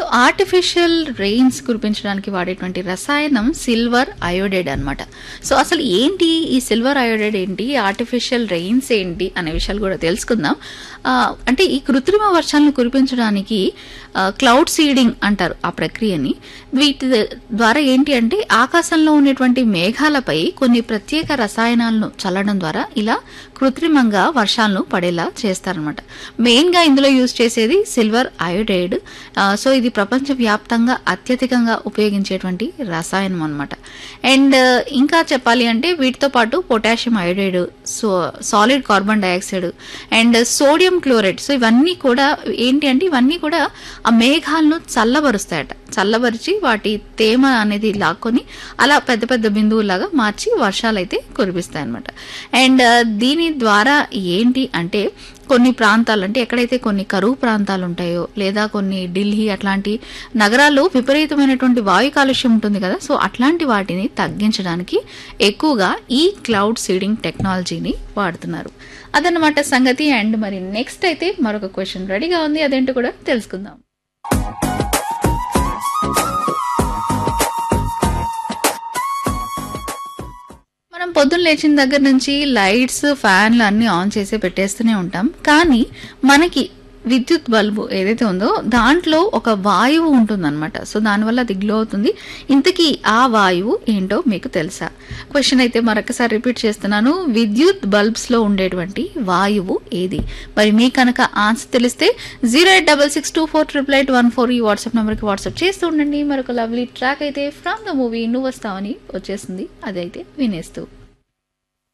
artificial rains కురిపించడానికి వాడేటువంటి రసాయనం silver iodide అన్నమాట సో అసలు ఏంటి ఈ సిల్వర్ అయోడైడ్ ఏంటి ఆర్టిఫిషియల్ రెయిన్స్ ఏంటి అనే విషయాలు కూడా తెలుసుకుందాం ఆ, అంటే ఈ కృత్రిమ వర్షాలను కురిపించడానికి క్లౌడ్ సీడింగ్ అంటారు ఆ ప్రక్రియని వీటి ద్వారా ఏంటి అంటే ఆకాశంలో ఉన్నటువంటి మేఘాలపై కొన్ని ప్రత్యేక రసాయనాలను చల్లడం ద్వారా ఇలా కృత్రిమంగా వర్షాలను పడేలా చేస్తారనమాట మెయిన్ గా ఇందులో యూజ్ చేసేది సిల్వర్ అయోడైడ్ సో ఇది ప్రపంచ వ్యాప్తంగా అత్యధికంగా ఉపయోగించేటువంటి రసాయనం అనమాట అండ్ ఇంకా చెప్పాలి అంటే వీటితో పాటు potassium iodide so solid carbon dioxide and sodium chloride so ఇవన్నీ కూడా ఏంటి అంటే ఇవన్నీ కూడా ఆ మేఘాలను చల్లబరుస్తాయట చల్లబరిచి వాటి తేమ అనేది లాక్కొని అలా పెద్ద పెద్ద బిందువులాగా మార్చి వర్షాలు అయితే కురిపిస్తాయి అనమాట అండ్ దీని ద్వారా ఏంటి అంటే కొన్ని ప్రాంతాలు అంటే ఎక్కడైతే కొన్ని కరువు ప్రాంతాలు ఉంటాయో లేదా కొన్ని ఢిల్లీ అట్లాంటి నగరాల్లో విపరీతమైనటువంటి వాయు కాలుష్యం ఉంటుంది కదా సో అట్లాంటి వాటిని తగ్గించడానికి ఎక్కువగా ఈ క్లౌడ్ సీడింగ్ టెక్నాలజీని వాడుతున్నారు అదన్నమాట సంగతి అండ్ మరి నెక్స్ట్ అయితే మరొక క్వశ్చన్ రెడీగా ఉంది అదేంటో కూడా తెలుసుకుందాం మనం పొద్దున్న లేచిన దగ్గర నుంచి లైట్స్ ఫ్యాన్లు అన్ని ఆన్ చేసి పెట్టేస్తూనే ఉంటాం కానీ మనకి విద్యుత్ బల్బు ఏదైతే ఉందో దాంట్లో ఒక వాయువు ఉంటుందన్నమాట సో దానివల్ల అది గ్లో అవుతుంది ఇంతకీ ఆ వాయువు ఏంటో మీకు తెలుసా క్వశ్చన్ అయితే మరొకసారి రిపీట్ చేస్తున్నాను విద్యుత్ బల్బ్స్ లో ఉండేటువంటి వాయువు ఏది మరి మీ కనుక ఆన్సర్ తెలిస్తే zero eight double six two four triple eight one four ఈ వాట్సాప్ నెంబర్కి వాట్సాప్ చేస్తూ ఉండండి మరొక లవ్లీ ట్రాక్ అయితే ఫ్రమ్ ద మూవీ నువ్వు వస్తావని వచ్చేసింది అదైతే వినేస్తూ